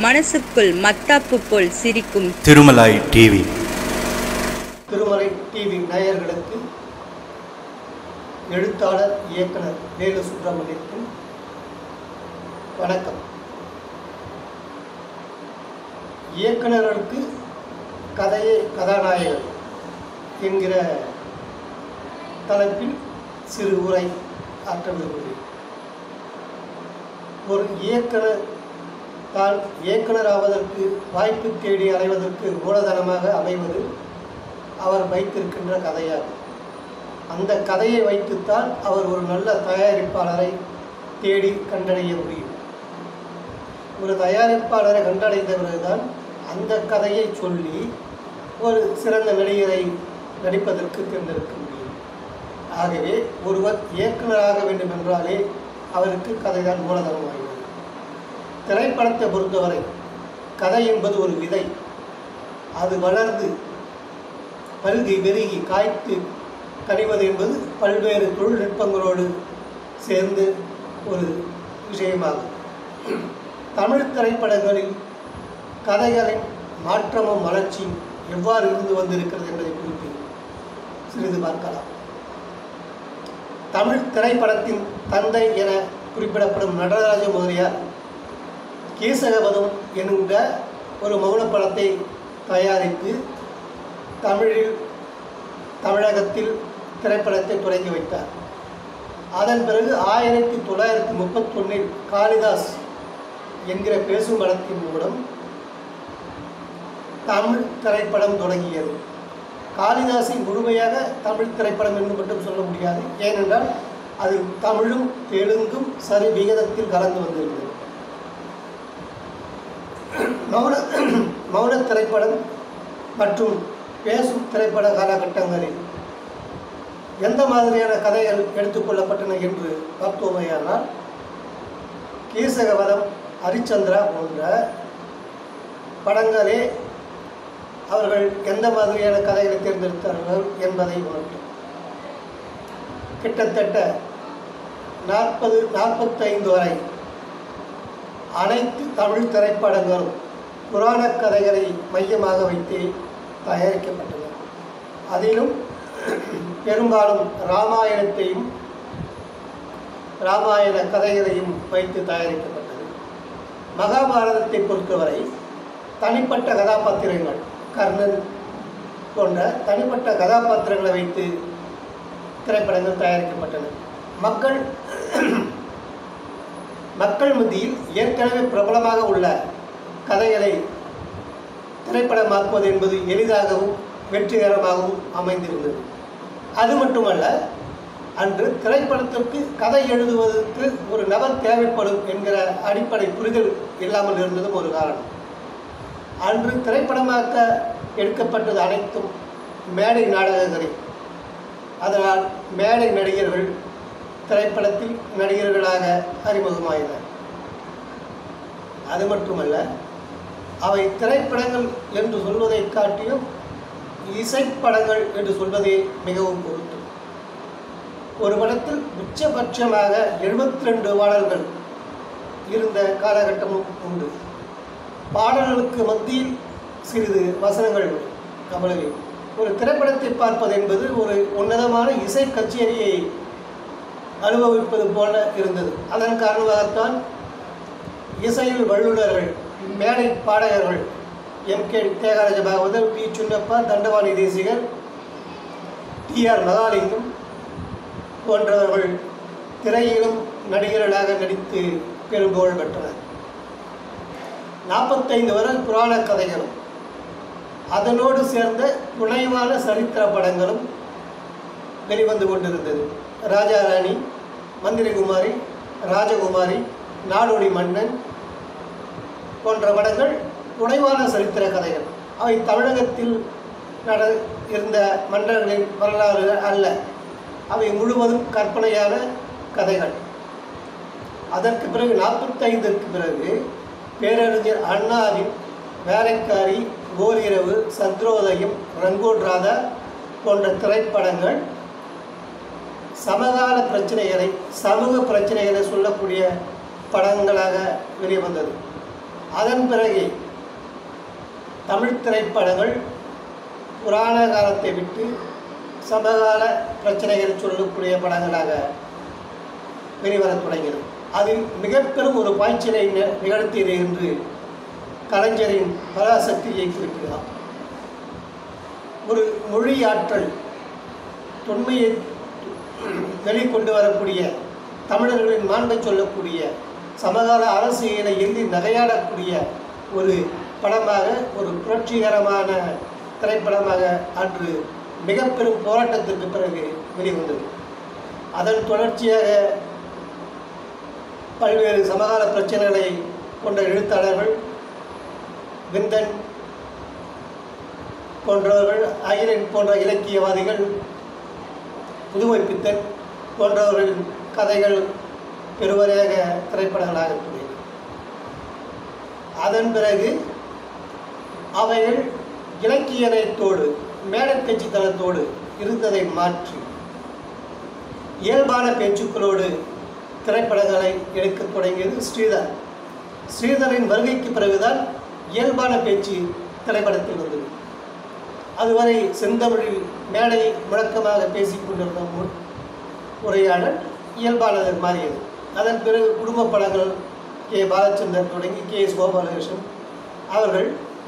மனசுக்குள் மத்தாப்பு போல் சிரிக்கும் திருமலாய் டிவி திருமலை டிவி நேயர்களுக்கு எழுத்தாளர் இயக்குனர் வேலு சுப்பிரமணியத்தின் வணக்கம் இயக்குனர்களுக்கு கதையே கதாநாயகன் என்கிற தலைப்பில் சிறு உரை ஆற்ற விரும்புகிறேன் ஒரு இயக்குனர் தான் இயக்குனர் ஆவதற்கு வாய்ப்பு தேடி அடைவதற்கு மூலதனமாக அமைவது அவர் வைத்திருக்கின்ற கதையாகும் அந்த கதையை வைத்துத்தான் அவர் ஒரு நல்ல தயாரிப்பாளரை தேடி கண்டடைய முடியும் ஒரு தயாரிப்பாளரை கண்டடைந்த பிறகுதான் அந்த கதையை சொல்லி ஒரு சிறந்த நடிகரை நடிப்பதற்கு தேர்ந்தெடுக்க முடியும் ஆகவே ஒருவர் இயக்குனராக வேண்டும் என்றாலே அவருக்கு கதைதான் மூலதனமாகிறது திரைப்படத்தை பொறுத்தவரை கதை என்பது ஒரு விதை அது வளர்ந்து பல்கி பெருகி காய்த்து கனிவது என்பது பல்வேறு தொழில்நுட்பங்களோடு சேர்ந்து ஒரு விஷயமாகும் தமிழ் திரைப்படங்களில் கதைகளின் மாற்றமும் வளர்ச்சியும் எவ்வாறு இருந்து வந்திருக்கிறது என்பதை குறித்து சிறிது பார்க்கலாம் தமிழ் திரைப்படத்தின் தந்தை என குறிப்பிடப்படும் நடராஜ முதலியார் கீசகவதம் என்கிற ஒரு மௌனப்படத்தை தயாரித்து தமிழில் தமிழகத்தில் திரைப்படத்தை தொடங்கி வைத்தார் அதன் பிறகு ஆயிரத்தி தொள்ளாயிரத்தி முப்பத்தொன்னில் காளிதாஸ் என்கிற பேசும் படத்தின் மூலம் தமிழ் திரைப்படம் தொடங்கியது காளிதாஸை முழுமையாக தமிழ் திரைப்படம் என்று மட்டும் சொல்ல முடியாது ஏனென்றால் அது தமிழும் தெலுங்கும் சரி விகிதத்தில் கலந்து வந்திருந்தது மௌன மௌன திரைப்படம் மற்றும் பேசும் திரைப்பட காலகட்டங்களில் எந்த மாதிரியான கதைகள் எடுத்துக்கொள்ளப்பட்டன என்று பார்த்தோமையானால் கீசகவதம் ஹரிச்சந்திரா போன்ற படங்களே அவர்கள் எந்த மாதிரியான கதைகளை தேர்ந்தெடுத்தார்கள் என்பதை உணர்த்தும் கிட்டத்தட்ட நாற்பது நாற்பத்தைந்து வரை அனைத்து தமிழ் திரைப்படங்களும் புராண கதைகளை மையமாக வைத்து தயாரிக்கப்பட்டன அதிலும் பெரும்பாலும் இராமாயணத்தையும் இராமாயண கதைகளையும் வைத்து தயாரிக்கப்பட்டது மகாபாரதத்தை பொறுத்தவரை தனிப்பட்ட கதாபாத்திரங்கள் கர்ணன் போன்ற தனிப்பட்ட கதாபாத்திரங்களை வைத்து திரைப்படங்கள் தயாரிக்கப்பட்டன மக்கள் மக்கள் மத்தியில் ஏற்கனவே பிரபலமாக உள்ள கதைகளை திரைப்படமாக்குவது என்பது எளிதாகவும் வெற்றிகரமாகவும் அமைந்திருந்தது அது மட்டுமல்ல அன்று திரைப்படத்திற்கு கதை எழுதுவதற்கு ஒரு நபர் தேவைப்படும் என்கிற அடிப்படை புரிதல் இல்லாமல் இருந்ததும் ஒரு காரணம் அன்று திரைப்படமாக்க எடுக்கப்பட்டது அனைத்தும் மேடை நாடகங்களே அதனால் மேடை நடிகர்கள் திரைப்படத்தில் நடிகர்களாக அறிமுகமாயினர் அது மட்டுமல்ல அவை திரைப்படங்கள் என்று சொல்வதை காட்டியும் இசைப்படங்கள் என்று சொல்வதே மிகவும் பொருத்தம் ஒரு படத்தில் உச்சபட்சமாக எழுபத்தி ரெண்டு பாடல்கள் இருந்த காலகட்டமும் உண்டு பாடல்களுக்கு மத்தியில் சிறிது வசனங்கள் அவ்வளவே ஒரு திரைப்படத்தை பார்ப்பது என்பது ஒரு உன்னதமான இசை கச்சேரியை அனுபவிப்பது போல இருந்தது அதன் காரணமாகத்தான் இசையில் வல்லுநர்கள் மேடை பாடகர்கள் M K Thyagaraja Bhagavathar P Chinnappa Dandapani Desikar T R Mahalingam போன்றவர்கள் திரையிலும் நடிகர்களாக நடித்து பெரும்புகழ் பெற்றனர் நாற்பத்தைந்து வரை புராண கதைகளும் அதனோடு சேர்ந்த துணைவான சரித்திர படங்களும் வெளிவந்து கொண்டிருந்தது ராஜா ராணி மந்திரிகுமாரி ராஜகுமாரி நாடோடி மன்னன் போன்ற படங்கள் துணைவான சரித்திர கதைகள் அவை தமிழகத்தில் நட இருந்த மன்னர்களின் வரலாறு அல்ல அவை முழுவதும் கற்பனையான கதைகள் அதற்கு பிறகு நாற்பத்தைந்திற்கு பிறகு பேரறிஞர் அண்ணாவின் வேலைக்காரி ஓரிரவு சத்ரோதயம் ரங்கோன் ராதா போன்ற திரைப்படங்கள் சமகால பிரச்சனைகளை சமூக பிரச்சனைகளை சொல்லக்கூடிய படங்களாக வெளிவந்தது அதன் பிறகு தமிழ் திரைப்படங்கள் புராண காலத்தை விட்டு சமகால பிரச்சனைகள் சொல்லக்கூடிய படங்களாக வெளிவரத் தொடங்கியது அதில் மிக பெரும் ஒரு பாய்ச்சலை நி- நிகழ்த்தியது என்று கலைஞரின் பராசக்தியை குறிப்பிடலாம் ஒரு மொழி ஆற்றல் தொன்மையை வெளிக்கொண்டு வரக்கூடிய தமிழர்களின் மாண்பை சொல்லக்கூடிய சமகால அரசியலை எள்ளி நகையாடக்கூடிய ஒரு படமாக ஒரு புரட்சிகரமான திரைப்படமாக அன்று மிக பெரும் போராட்டத்திற்கு பிறகு வெளிவந்தது அதன் தொடர்ச்சியாக பல்வேறு சமகால பிரச்சனைகளை கொண்ட எழுத்தாளர்கள் விந்தன் போன்றவர்கள் ஐரன் போன்ற இலக்கியவாதிகள் புதுமை பித்தன் போன்றவர்களின் கதைகள் பெருவரையாக திரைப்படங்களாக கூடியது அதன் பிறகு அவைகள் இலக்கிய நயத்தோடு மேடக்கட்சித்தனத்தோடு இருந்ததை மாற்றி இயல்பான பேச்சுக்களோடு திரைப்படங்களை எடுக்கத் தொடங்கியது ஸ்ரீதர் ஸ்ரீதரின் வருகைக்கு பிறகுதான் இயல்பான பேச்சு திரைப்படத்தில் வந்தது அதுவரை செந்தமிழில் மேடை முழக்கமாக பேசிக் கொண்டிருந்த மு- உரையாடல் இயல்பானது மாறியது அதன் பிறகு குடும்ப படங்கள் கே பாலச்சந்தர் தொடங்கி கே எஸ் கோபாலகிருஷ்ணன் அவர்கள்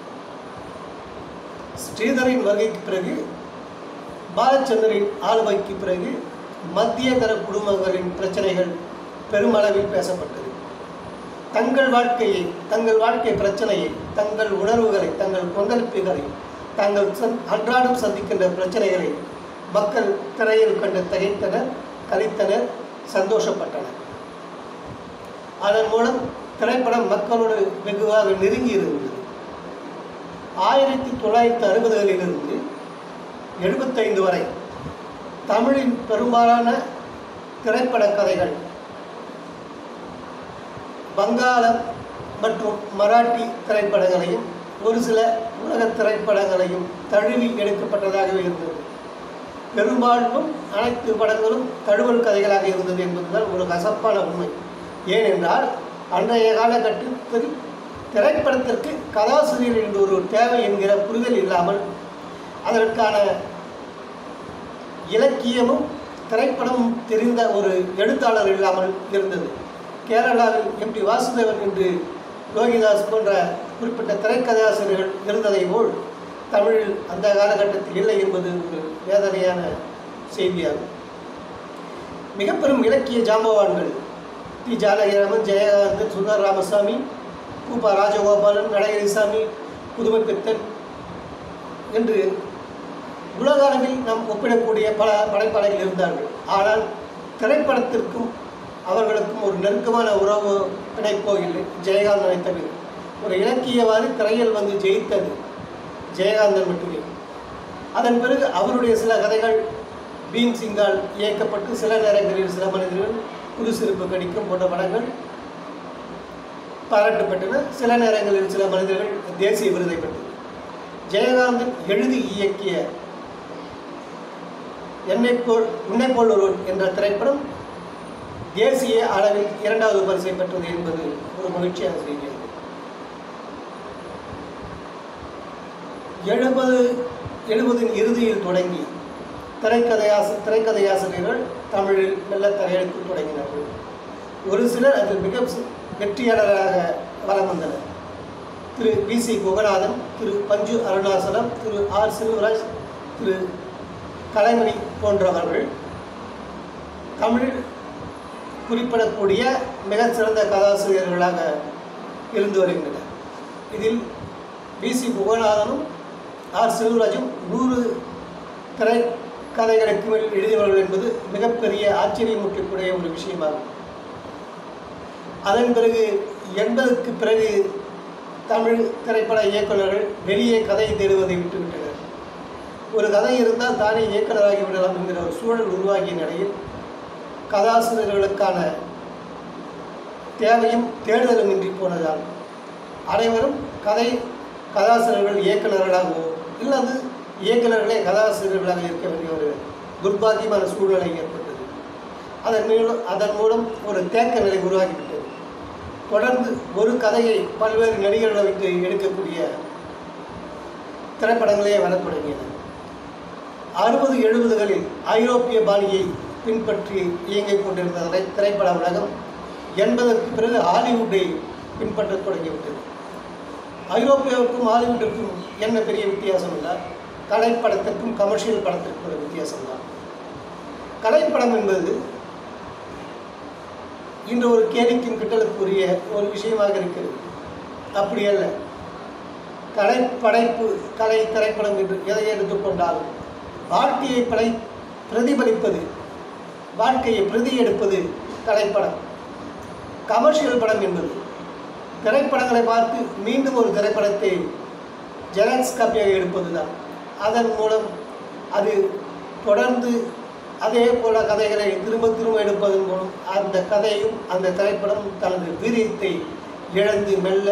ஸ்ரீதரின் வருகைக்கு பிறகு பாலச்சந்தரின் ஆளுமைக்கு பிறகு மத்திய தர குடும்பங்களின் பிரச்சனைகள் பெருமளவில் பேசப்பட்டது தங்கள் வாழ்க்கையை தங்கள் வாழ்க்கை பிரச்சனையை தங்கள் உணர்வுகளை தங்கள் கொந்தளிப்புகளை தாங்கள் சந் அன்றாடம் சந்திக்கின்ற பிரச்சனைகளை மக்கள் திரையில் கண்டு திகைத்தனர் கலித்தனர் சந்தோஷப்பட்டனர் அதன் மூலம் திரைப்படம் மக்களோடு வெகுவாக நெருங்கி இருந்தது ஆயிரத்தி தொள்ளாயிரத்தி அறுபதுகளிலிருந்து எழுபத்தைந்து வரை தமிழின் பெரும்பாலான திரைப்பட கதைகள் வங்காளம் மற்றும் மராட்டி திரைப்படங்களையும் ஒரு சில உலக திரைப்படங்களையும் தழுவி எடுக்கப்பட்டதாகவே இருந்தது பெரும்பாலும் அனைத்து படங்களும் தழுவல் கதைகளாக இருந்தது என்பதுதான் ஒரு கசப்பான உண்மை ஏனென்றால் அன்றைய காலகட்டத்தில் திரைப்படத்திற்கு கதாசிரியர் என்ற ஒரு தேவை என்கிற புரிதல் இல்லாமல் அதற்கான இலக்கியமும் திரைப்படமும் தெரிந்த ஒரு எழுத்தாளர் இல்லாமல் இருந்தது கேரளாவில் எம் டி வாசுதேவன் என்று லோகிதாஸ் போன்ற குறிப்பிட்ட திரைக்கதாசிரியர்கள் இருந்ததை போல் தமிழில் அந்த காலகட்டத்தில் இல்லை என்பது ஒரு வேதனையான செய்தியாகும் மிக பெரும் இலக்கிய ஜாம்பவான்கள் டி ஜானகிராமன் ஜெயகாந்தன் சுந்தர் ராமசாமி கூப்பா ராஜகோபாலன் நடகிரிசாமி புதுமை பித்தன் என்று உலக அளவில் நாம் ஒப்பிடக்கூடிய பல படைப்பாளர்கள் இருந்தார்கள் ஆனால் திரைப்படத்திற்கும் அவர்களுக்கும் ஒரு நெருக்கமான உறவு பிணைப்போ இல்லை ஜெயகாந்தனை தவிர ஒரு இலக்கியவாதி திரையில் வந்து ஜெயித்தது ஜெயகாந்தன் மட்டுமே அதன் பிறகு அவருடைய சில கதைகள் பீம் சிங்கால் இயக்கப்பட்டு சில நேரங்களில் சில மனிதர்கள் புது சிறப்பு கடிக்கும் போன்ற படங்கள் பாராட்டப்பட்டன சில நேரங்களில் சில மனிதர்கள் தேசிய விருதை பெற்றது ஜெயகாந்தன் எழுதி இயக்கிய என்னை போல் உன்னை போல் ஒருவன் என்ற திரைப்படம் தேசிய அளவில் இரண்டாவது பரிசை பெற்றது என்பது ஒரு மகிழ்ச்சியான செய்தி எழுபது எழுபதின் இறுதியில் தொடங்கி திரைக்கதையாச திரைக்கதையாசிரியர்கள் தமிழில் மெல்ல தரையெழுத்து தொடங்கினார்கள் ஒரு சிலர் அதில் மிக சு- வெற்றியாளராக வலம் வந்தனர் Thiru V C Guhanathan Thiru Panchu Arunachalam Thiru R Selvaraj Thiru Kalaimani போன்றவர்கள் தமிழில் குறிப்பிடக்கூடிய மிகச் சிறந்த கதாசிரியர்களாக இருந்து வருகின்றனர் இதில் வி சி குகநாதனும் ஆர் செல்வராஜும் நூறு திரை கதைகளுக்கு மேல் எழுதியவர்கள் என்பது மிகப்பெரிய ஆச்சரியமூட்டக்கூடிய ஒரு விஷயமாகும் அதன் பிறகு எண்பதுக்கு பிறகு தமிழ் திரைப்பட இயக்குநர்கள் வெளியே கதை தேடுவதை விட்டுவிட்டனர் ஒரு கதை இருந்தால் தானே இயக்குனராகி விடலாம் என்கிற ஒரு சூழல் உருவாகிய நிலையில் கதாசிரியர்களுக்கான தேவையும் தேடுதலும் இன்றி போனதால் அனைவரும் கதை கதாசிரியர்கள் இயக்குநர்களாகவோ இல்லது இயக்குநர்களே கதாசிரியர்களாக இருக்க வேண்டிய ஒரு துர்பாக்கியமான சூழ்நிலை ஏற்பட்டது அதன் மூலம் அதன் மூலம் ஒரு தேக்க நிலை உருவாகிவிட்டது தொடர்ந்து ஒரு கதையை பல்வேறு நடிகர்களை வைத்து எடுக்கக்கூடிய திரைப்படங்களே வரத் தொடங்கியது அறுபது எழுபதுகளில் ஐரோப்பிய பாணியை பின்பற்றி இயங்கிக் கொண்டிருந்த திரை- திரைப்பட உலகம் எண்பதற்கு பிறகு ஹாலிவுட்டை பின்பற்றத் தொடங்கிவிட்டது ஐரோப்பியாவுக்கும் ஹாலிவுட்டிற்கும் என்ன பெரிய வித்தியாசம் இல்லை கலைப்படத்திற்கும் கமர்ஷியல் படத்திற்கும் உள்ள வித்தியாசம் தான் கலைப்படம் என்பது இன்று ஒரு கேலிக்கும் கிட்டலுக்குரிய ஒரு விஷயமாக இருக்கிறது அப்படி அல்ல கலை படைப்பு கலை திரைப்படம் என்று எதை எடுத்துக்கொண்டாலும் வாழ்க்கையை படை பிரதிபலிப்பது வாழ்க்கையை பிரதி எடுப்பது கலைப்படம் கமர்ஷியல் படம் என்பது திரைப்படங்களை பார்த்து மீண்டும் ஒரு திரைப்படத்தை ஜெராக்ஸ் காப்பியாக எடுப்பது தான் அதன் மூலம் அது தொடர்ந்து அதே போல கதைகளை திரும்ப திரும்ப எடுப்பதன் மூலம் அந்த கதையும் அந்த திரைப்படம் தனது வீரியத்தை இழந்து மெல்ல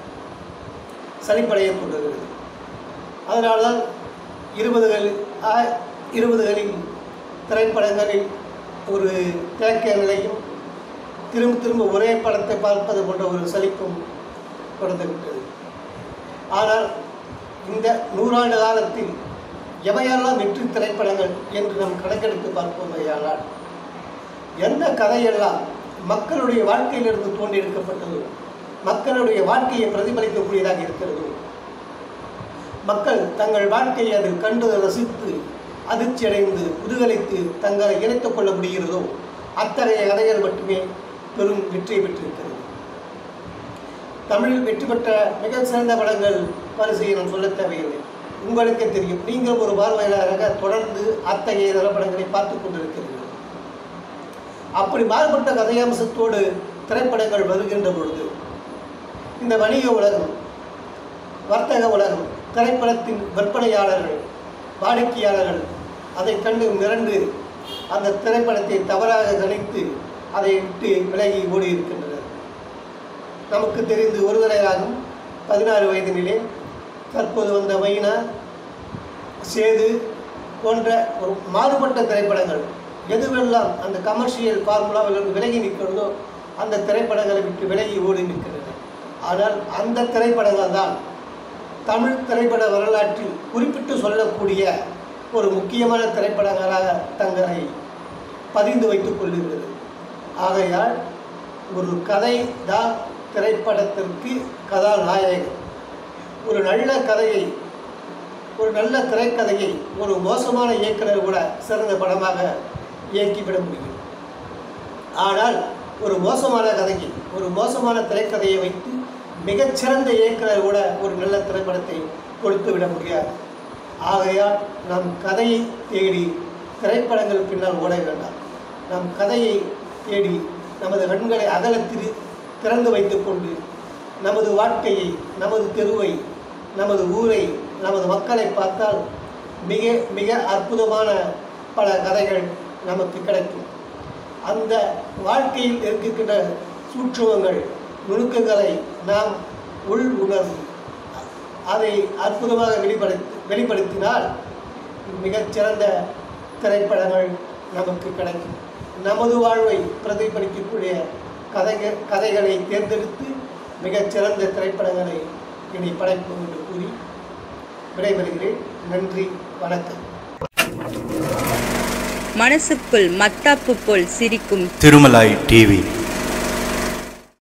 சலிப்படைய கொண்டுகிறது அதனால்தான் இருபதுகள் ஆ- இருபதுகளில் திரைப்படங்களில் ஒரு தேக்க நிலையும் திரும்ப திரும்ப ஒரே படத்தை பார்ப்பது போன்ற ஒரு சலிப்பும் தொடர்ந்துவிட்டது ஆனால் இந்த நூறாண்டு காலத்தில் எவையெல்லாம் வெற்றி திரைப்படங்கள் என்று நாம் கணக்கெடுத்து பார்ப்போமையானால் எந்த கதையெல்லாம் மக்களுடைய வாழ்க்கையிலிருந்து தோண்டி எடுக்கப்பட்டதோ மக்களுடைய வாழ்க்கையை பிரதிபலிக்கக்கூடியதாக இருக்கிறதோ மக்கள் தங்கள் வாழ்க்கையை அதில் கண்டு ரசித்து அதிர்ச்சியடைந்து குதூகலித்து தங்களை இணைத்துக் கொள்ள முடிகிறதோ அத்தகைய கதைகள் மட்டுமே பெரும் வெற்றியை பெற்றிருக்கிறது தமிழில் வெற்றி பெற்ற மிக சிறந்த படங்கள் வரிசையை நான் சொல்ல தேவையில்லை உங்களுக்கே தெரியும் நீங்கள் ஒரு பார்வையாளராக தொடர்ந்து அத்தகைய நிலப்படங்களை பார்த்து கொண்டிருக்கிறீர்கள் அப்படி மாறுபட்ட கதையம்சத்தோடு திரைப்படங்கள் வருகின்ற பொழுது இந்த வணிக உலகம் வர்த்தக உலகம் திரைப்படத்தின் விற்பனையாளர்கள் வாடிக்கையாளர்கள் அதை கண்டு மிரண்டு அந்த திரைப்படத்தை தவறாக கணித்து அதை விட்டு விலகி ஓடி இருக்கின்றனர் நமக்கு தெரிந்து ஒரு தடையாகும் பதினாறு வயதினிலே தற்போது வந்த மைனா சேது போன்ற ஒரு மாறுபட்ட திரைப்படங்கள் எதுவெல்லாம் அந்த கமர்ஷியல் ஃபார்முலாவிலிருந்து விலகி நிற்கிறதோ அந்த திரைப்படங்களை விட்டு விலகி ஓடி நிற்கின்றன ஆனால் அந்த திரைப்படங்கள் தான் தமிழ் திரைப்பட வரலாற்றில் குறிப்பிட்டு சொல்லக்கூடிய ஒரு முக்கியமான திரைப்படங்களாக தங்களை பதிந்து வைத்துக் கொள்கிறது ஆகையால் ஒரு கதை தான் திரைப்படத்திற்கு கதாநாயகன் ஒரு நல்ல கதையை ஒரு நல்ல திரைக்கதையை ஒரு மோசமான இயக்குனர் கூட சிறந்த படமாக இயக்கிவிட முடியும் ஆனால் ஒரு மோசமான கதையை ஒரு மோசமான திரைக்கதையை வைத்து மிகச்சிறந்த இயக்குனர் கூட ஒரு நல்ல திரைப்படத்தை கொடுத்து விட முடியாது ஆகையால் நம் கதையை தேடி திரைப்படங்கள் பின்னால் ஓட வேண்டாம் நம் கதையை தேடி நமது கண்களை அகலத்திரு திறந்து வைத்துக்கொண்டு நமது வாழ்க்கையை நமது தெருவை நமது ஊரை நமது மக்களை பார்த்தால் மிக மிக அற்புதமான பல கதைகள் நமக்கு கிடைக்கும் அந்த வாழ்க்கையில் இருக்கின்ற சூட்சுமங்கள் நுணுக்கங்களை நாம் உள் உணர்ந்து அதை அற்புதமாக வெளிப்படுத்தி வெளிப்படுத்தினால் மிகச்சிறந்த திரைப்படங்கள் நமக்கு கிடைக்கும் நமது வாழ்வை பிரதிபலிக்கக்கூடிய கதைகள் கதைகளை தேர்ந்தெடுத்து மிகச்சிறந்த திரைப்படங்களை இனி படைப்போம் என்று கூறி விடைபெறுகிறேன் நன்றி வணக்கம் மனசுக்குள் மத்தாப்பு போல் சிரிக்கும் திருமலாய் டிவி